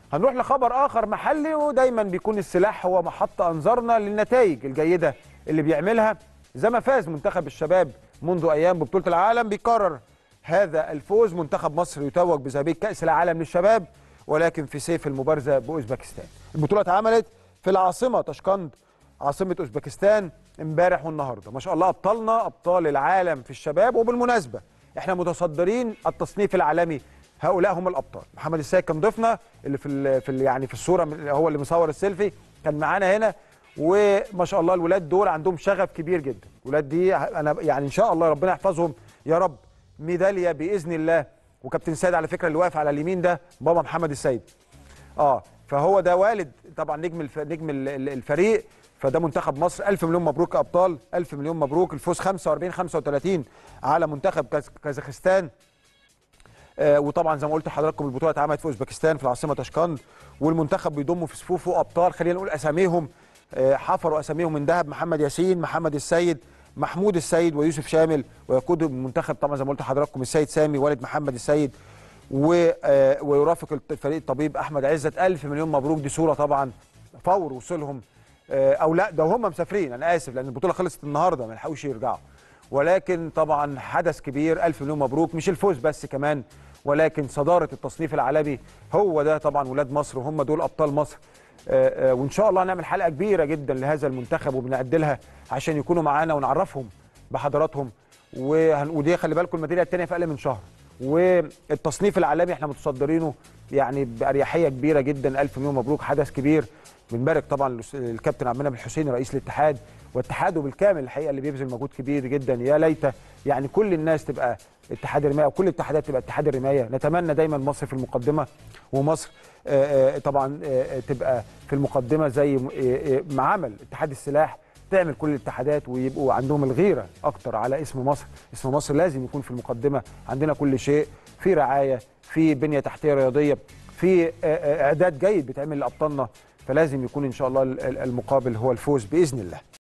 هنروح لخبر اخر محلي ودايما بيكون السلاح هو محط انظارنا للنتائج الجيده اللي بيعملها زي ما فاز منتخب الشباب منذ ايام ببطوله العالم بيكرر هذا الفوز منتخب مصر يتوج بذهبيه كاس العالم للشباب ولكن في سيف المبارزه باوزبكستان البطوله اتعملت في العاصمه طشقند عاصمه اوزبكستان امبارح والنهارده ما شاء الله ابطالنا ابطال العالم في الشباب وبالمناسبه احنا متصدرين التصنيف العالمي هؤلاء هم الابطال محمد السيد كان ضيفنا اللي في ال في ال يعني في الصوره هو اللي مصور السيلفي كان معانا هنا وما شاء الله الولاد دول عندهم شغف كبير جدا الولاد دي انا يعني ان شاء الله ربنا يحفظهم يا رب ميداليه باذن الله وكابتن سيد على فكره اللي واقف على اليمين ده بابا محمد السيد اه فهو ده والد طبعا نجم الف... نجم الفريق فده منتخب مصر ألف مليون مبروك يا ابطال ألف مليون مبروك الفوز 45 35 على منتخب كازاخستان آه وطبعا زي ما قلت لحضراتكم البطوله اتعملت في اوزبكستان في العاصمه طشقند والمنتخب بيضم في صفوفه ابطال خلينا نقول اساميهم آه حفروا اساميهم من ذهب محمد ياسين محمد السيد محمود السيد ويوسف شامل ويقود المنتخب طبعا زي ما قلت لحضراتكم السيد سامي والد محمد السيد و آه ويرافق الفريق الطبيب احمد عزت ألف مليون مبروك دي صوره طبعا فور وصولهم او لا ده هم مسافرين انا اسف لان البطوله خلصت النهارده ما لحقوش يرجعوا ولكن طبعا حدث كبير ألف مليون مبروك مش الفوز بس كمان ولكن صداره التصنيف العالمي هو ده طبعا ولاد مصر وهم دول ابطال مصر آآ آآ وان شاء الله هنعمل حلقه كبيره جدا لهذا المنتخب وبنعدلها عشان يكونوا معانا ونعرفهم بحضراتهم ودي خلي بالكم الميداليه الثانيه في اقل من شهر والتصنيف العالمي احنا متصدرينه يعني باريحيه كبيره جدا ألف مليون مبروك حدث كبير بنبارك طبعا الكابتن عبد المنعم الحسيني رئيس الاتحاد واتحاده بالكامل الحقيقه اللي بيبذل مجهود كبير جدا يا ليت يعني كل الناس تبقى اتحاد الرمايه وكل الاتحادات تبقى اتحاد الرمايه نتمنى دايما مصر في المقدمه ومصر طبعا تبقى في المقدمه زي ما عمل اتحاد السلاح تعمل كل الاتحادات ويبقوا عندهم الغيره اكتر على اسم مصر اسم مصر لازم يكون في المقدمه عندنا كل شيء في رعايه في بنيه تحتيه رياضيه في اعداد جيد بيتعمل لابطالنا فلازم يكون ان شاء الله المقابل هو الفوز باذن الله